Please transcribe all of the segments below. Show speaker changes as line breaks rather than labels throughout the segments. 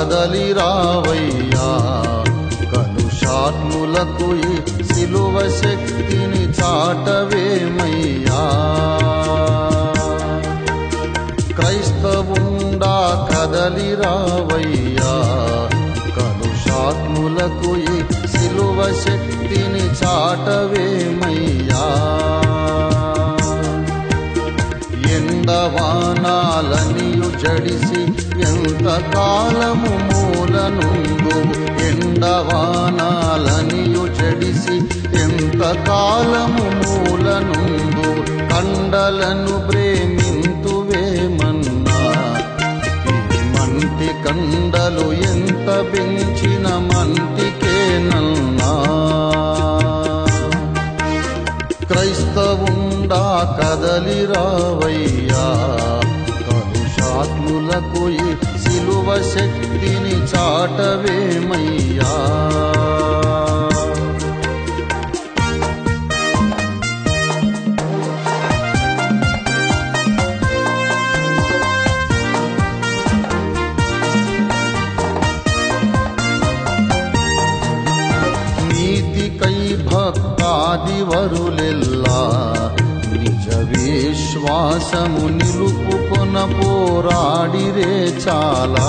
కదలి రావయ్యా కలుషాత్ములకు ఈ సిలువ శక్తిని చాటవేమయ్యా క్రైస్తవుండా కదలి రావయ్యా కలుషాత్ములకు ఈ సిలువ శక్తిని చాటవేమయ్యా ఎండవానాలనియు జడిసి ఎంత కాలము మూలనుందు ఎండవానాలనియు జడిసి ఎంత కాలము మూలనుందు కండలను ప్రేమింతువేమన్నా ఈ మంటి కండలు ఎంత పెంచిన మంటికేనన్నా క్రైస్తవుండా కదలి రావయ్యా కలుషాత్ములకు ఈ సిలువ శక్తిని చాటవేమయ్యా నీతికై భక్తాదివరులెల్లా నిజ విశ్వాసము నిలుపుకొన పోరాడిరే చాలా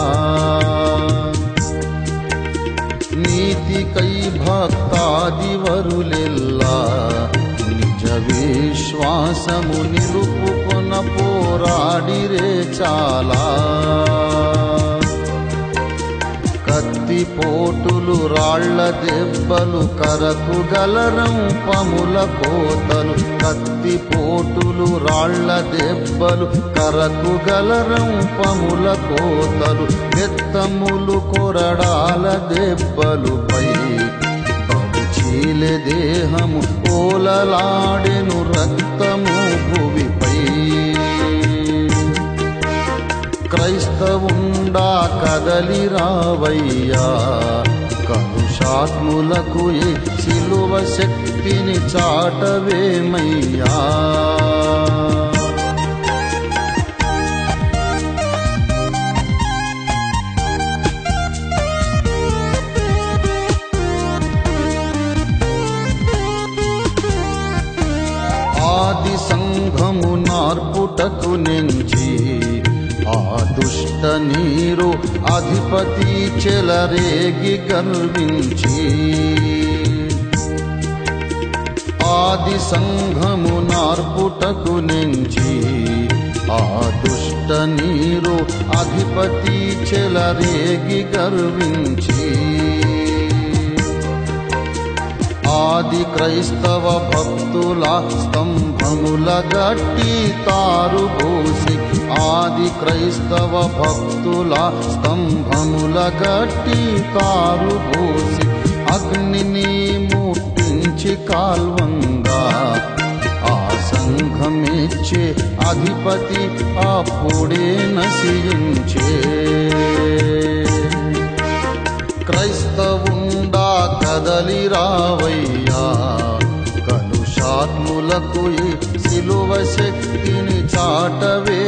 నీతికై భక్తాదివరులెల్లా నిజ విశ్వాసము నిలుపుకొన పోరాడిరే చాలా కత్తి పోటులు రాళ్ల దెబ్బలు కరకు గలరం పముల కోతలు కత్తి పోటులు రాళ్ల దెబ్బలు కరకు గలరం పముల కోతలు బెత్తములు కొరడాల దెబ్బలు పై చీలె దేహము ఓలలాడెను రక్తము భువిపై క్రైస్తవుండా కదలి రావయ్యా కలుషాత్ములకు ఈ సిలువ శక్తిని చాటవేమయ్యా ఆది సంఘము నార్పుటకు నెంచి ఆ దుష్ట నీరు అధిపతి చెలరేగి గర్వించి ఆది సంఘము నార్పుటకు నెంచి ఆ దుష్ట నీరు అధిపతి చెలరేగి గర్వించి ఆది క్రైస్తవ భక్తుల స్తంభముల గట్టి తారు పోసి ఆది క్రైస్తవ భక్తుల స్తంభముల గట్టి తారు పోసి అగ్నిని ముట్టించి కాల్వంగా ఆ సంఘమిచ్చే అధిపతి అప్పుడే నశించే క్రైస్తవుండా కదలి రావయ్యా కలుషాత్ములకు ఈ సిలువ శక్తిని చాటవే